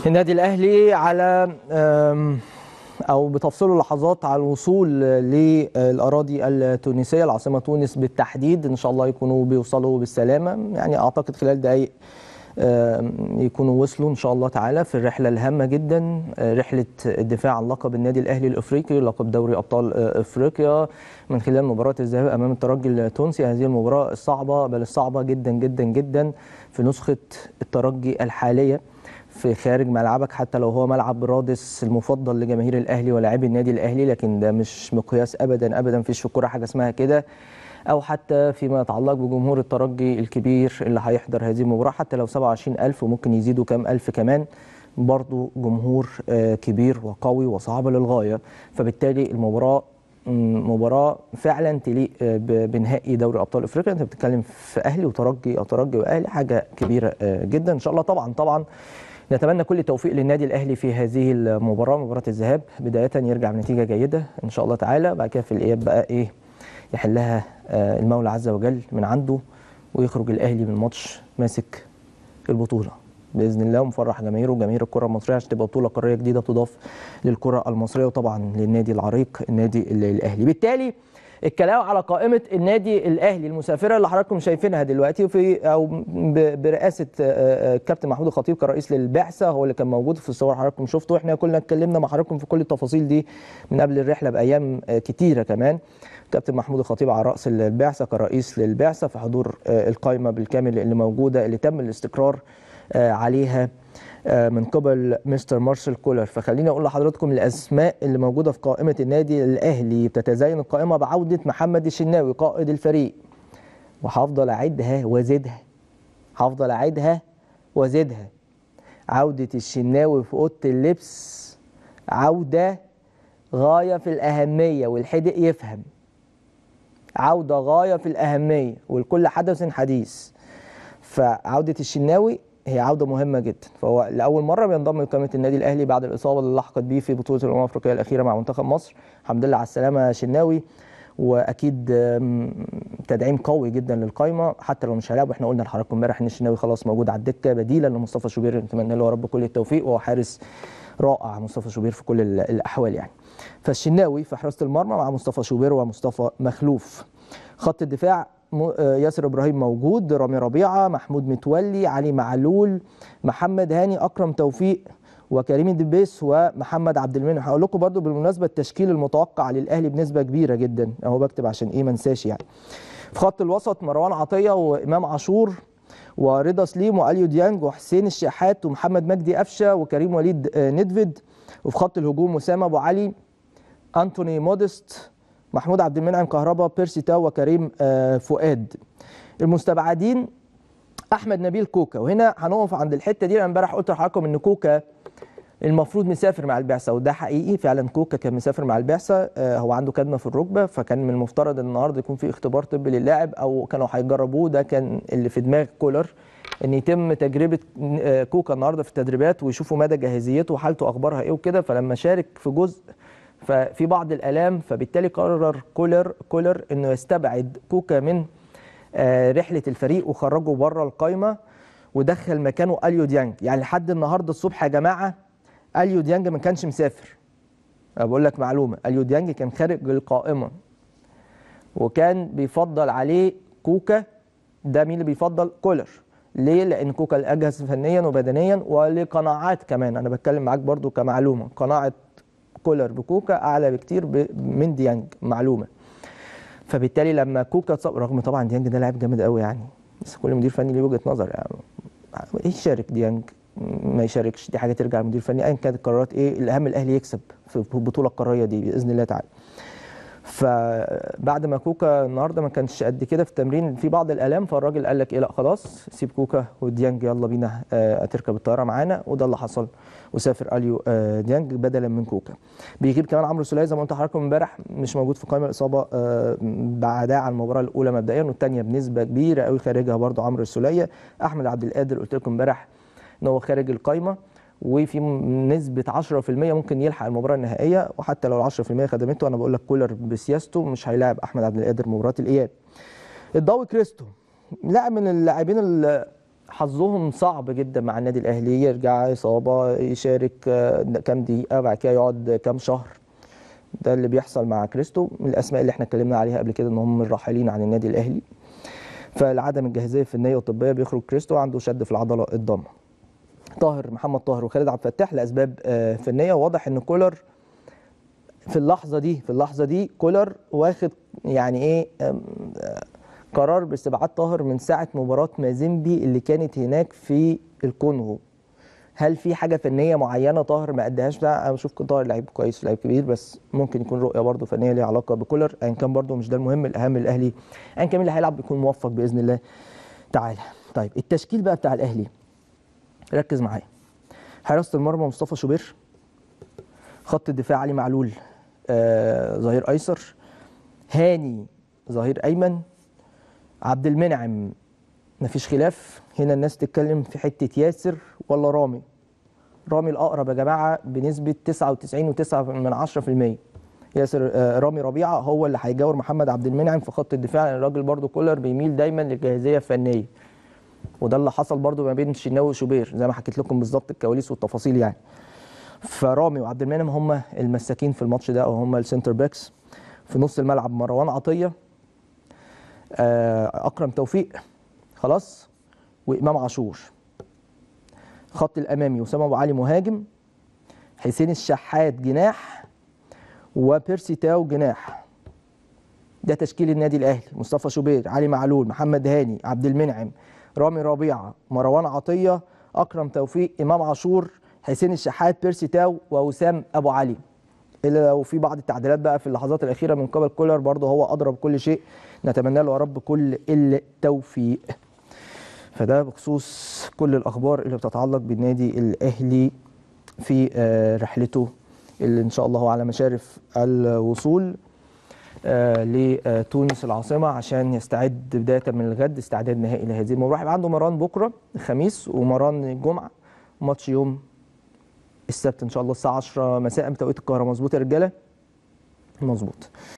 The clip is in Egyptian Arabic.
النادي الاهلي على أم، او بتفصله لحظات على الوصول للاراضي التونسيه العاصمه تونس بالتحديد ان شاء الله يكونوا بيوصلوا بالسلامه يعني اعتقد خلال دقائق أم، يكونوا وصلوا ان شاء الله تعالى في الرحله الهامه جدا أه، رحله الدفاع عن لقب النادي الاهلي الافريقي لقب دوري ابطال أه، افريقيا من خلال مباراه الذهاب امام الترجي التونسي هذه المباراه الصعبه بل الصعبه جدا جدا جدا في نسخه الترجي الحاليه في خارج ملعبك حتى لو هو ملعب رادس المفضل لجماهير الاهلي ولاعبي النادي الاهلي لكن ده مش مقياس ابدا ابدا مفيش في الكوره حاجه اسمها كده او حتى فيما يتعلق بجمهور الترجي الكبير اللي هيحضر هذه المباراه حتى لو 27000 وممكن يزيدوا كام الف كمان برضو جمهور آه، كبير وقوي وصعب للغايه فبالتالي المباراه مم، مباراه فعلا تليق آه، ب- بنهائي دوري ابطال افريقيا انت بتتكلم في اهلي وترجي او ترجي واهلي حاجه كبيره آه، جدا ان شاء الله طبعا طبعا نتمنى كل التوفيق للنادي الاهلي في هذه المباراه مباراه الذهاب بدايه يرجع بنتيجه جيده ان شاء الله تعالى بعد كده في الاياب بقى ايه يحلها آه، المولى عز وجل من عنده ويخرج الاهلي من الماتش ماسك البطوله باذن الله ومفرح جماهيره وجماهير الكره المصريه عشان تبقى بطوله قاريه جديده تضاف للكره المصريه وطبعا للنادي العريق النادي ال- الاهلي بالتالي الكلام على قائمه النادي الاهلي المسافره اللي حضراتكم شايفينها دلوقتي وفي او ب- برئاسه آه، آه، كابتن محمود الخطيب كرئيس للبعثه هو اللي كان موجود في الصور حضراتكم شفتوا احنا كلنا اتكلمنا مع حضراتكم في كل التفاصيل دي من قبل الرحله بايام آه، كتيره كمان كابتن محمود الخطيب على راس البعثه كرئيس للبعثه في حضور آه، القائمه بالكامل اللي موجوده اللي تم الاستقرار آه، عليها آه، من قبل مستر مارسيل كولر فخليني اقول لحضراتكم الاسماء اللي موجوده في قائمه النادي الاهلي بتتزين القائمه بعوده محمد الشناوي قائد الفريق وهفضل اعدها وازيدها هفضل اعيدها وازيدها عوده الشناوي في اوضه اللبس عوده غايه في الاهميه والحدق يفهم عوده غايه في الاهميه ولكل حدث حديث فعوده الشناوي هي عوده مهمه جدا فهو لاول مره بينضم لقائمه النادي الاهلي بعد الاصابه اللي لحقت بيه في بطوله الامم الافريقيه الاخيره مع منتخب مصر الحمد لله على السلامه يا شناوي واكيد آم، تدعيم قوي جدا للقائمه حتى لو مش هيلعب واحنا قلنا لحضراتكم امبارح ان الشناوي خلاص موجود على الدكه بديلا لمصطفى شوبير نتمنى له يا رب كل التوفيق وهو حارس رائع مصطفى شوبير في كل ال- الاحوال يعني فالشناوي في حراسه المرمى مع مصطفى شوبير ومصطفى مخلوف خط الدفاع م- آه، ياسر ابراهيم موجود رامي ربيعه محمود متولي علي معلول محمد هاني اكرم توفيق وكريم الدبيس ومحمد عبد المنعم هقول لكم برضو بالمناسبه التشكيل المتوقع للاهلي بنسبه كبيره جدا اهو بكتب عشان ايه ما انساش يعني في خط الوسط مروان عطيه وامام عاشور ورضا سليم واليو ديانج وحسين الشحات ومحمد مجدي قفشه وكريم وليد آه، ندفد وفي خط الهجوم وسام ابو علي انتوني مودست محمود عبد المنعم كهربا بيرسي تاو وكريم آه، فؤاد المستبعدين احمد نبيل كوكا وهنا هنقف عند الحته دي انا امبارح قلت لحضراتكم ان كوكا المفروض مسافر مع البعثه وده حقيقي فعلا كوكا كان مسافر مع البعثه آه، هو عنده كدمه في الركبه فكان من المفترض ان النهارده يكون في اختبار طبي للاعب او كانوا هيجربوه ده كان اللي في دماغ كولر ان يتم تجربه آه، كوكا النهارده في التدريبات ويشوفوا مدى جاهزيته وحالته اخبارها ايه وكده فلما شارك في جزء ففي بعض الالام فبالتالي قرر كولر كولر انه يستبعد كوكا من آه، رحله الفريق وخرجه بره القايمه ودخل مكانه اليو ديانج يعني لحد النهارده الصبح يا جماعه اليو ديانج ما كانش مسافر أنا بقول لك معلومه اليو ديانج كان خارج القائمه وكان بيفضل عليه كوكا ده مين اللي بيفضل كولر ليه لان كوكا الاجهز فنيا وبدنيا ولقناعات كمان انا بتكلم معاك برضو كمعلومه قناعه كولر بكوكا اعلى بكتير ب- من ديانج معلومه فبالتالي لما كوكا اتصاب رغم طبعا ديانج ده لاعب جامد قوي يعني بس كل مدير فني ليه وجهه نظر يعني يشارك ديانج ما يشاركش دي حاجه ترجع للمدير الفني ايا كانت القرارات ايه الاهم الاهلي يكسب في البطوله القاريه دي باذن الله تعالى فبعد ما كوكا النهارده ما كانش قد كده في التمرين في بعض الالام فالراجل قال لك ايه لا خلاص سيب كوكا وديانج يلا بينا آه، تركب الطياره معانا وده اللي حصل وسافر اليو آه، ديانج بدلا من كوكا بيغيب كمان عمرو سوليه زي ما قلت لحضراتكم امبارح مش موجود في قائمه الاصابه آه، بعدها عن المباراه الاولى مبدئيا والثانيه بنسبه كبيره قوي خارجها برضو عمرو السوليه احمد عبد القادر قلت لكم امبارح ان هو خارج القائمه وفي م- نسبه 10% ممكن يلحق المباراه النهائيه وحتى لو ال 10% خدمته انا بقول لك كولر بسياسته مش هيلاعب احمد عبد القادر مباراه الاياب الضوء كريستو لاعب من اللاعبين ال- حظهم صعب جدا مع النادي الاهلي يرجع اصابه يشارك آه، كام دقيقه بعد كده يقعد كام شهر ده اللي بيحصل مع كريستو من الاسماء اللي احنا اتكلمنا عليها قبل كده ان هم الراحلين عن النادي الاهلي فلعدم الجاهزيه الفنيه والطبيه بيخرج كريستو عنده شد في العضله الضامه طاهر محمد طاهر وخالد عبد الفتاح لاسباب آه، فنيه واضح ان كولر في اللحظه دي في اللحظه دي كولر واخد يعني ايه آم، آه، قرار باستبعاد طاهر من ساعه مباراه مازيمبي اللي كانت هناك في الكونغو هل في حاجه فنيه معينه طاهر ما اداهاش ده انا بشوف طاهر لعيب كويس لعيب كبير بس ممكن يكون رؤيه برضه فنيه ليها علاقه بكولر ان كان برضه مش ده المهم الاهم الاهلي ان كان اللي هيلعب يكون موفق باذن الله تعالى طيب التشكيل بقى بتاع الاهلي ركز معايا حراسه المرمى مصطفى شوبير خط الدفاع علي معلول آه ظهير ايسر هاني ظهير ايمن عبد المنعم مفيش خلاف هنا الناس تتكلم في حته ياسر ولا رامي رامي الاقرب يا جماعه بنسبه 99.9 من 10% ياسر آه، رامي ربيعه هو اللي هيجاور محمد عبد المنعم في خط الدفاع لأن الراجل برضو كولر بيميل دايما للجاهزيه الفنيه وده اللي حصل برضو ما بين الشناوي وشوبير زي ما حكيت لكم بالظبط الكواليس والتفاصيل يعني فرامي وعبد المنعم هم المساكين في الماتش ده او هم السنتر باكس في نص الملعب مروان عطيه آه، اكرم توفيق خلاص وامام عاشور خط الامامي اسامه ابو علي مهاجم حسين الشحات جناح وبيرسي تاو جناح ده تشكيل النادي الاهلي مصطفى شوبير علي معلول محمد هاني عبد المنعم رامي ربيعه مروان عطيه اكرم توفيق امام عاشور حسين الشحات بيرسي تاو ووسام ابو علي الا لو في بعض التعديلات بقى في اللحظات الاخيره من قبل كولر برضه هو اضرب كل شيء نتمنى له يا رب كل التوفيق فده بخصوص كل الاخبار اللي بتتعلق بالنادي الاهلي في آه، رحلته اللي ان شاء الله هو على مشارف الوصول آه، لتونس العاصمه عشان يستعد بدايه من الغد استعداد نهائي لهذه المباراه هيبقى عنده مران بكره الخميس ومران الجمعه ماتش يوم السبت ان شاء الله الساعه 10 مساء بتوقيت القاهره مظبوط يا رجاله مظبوط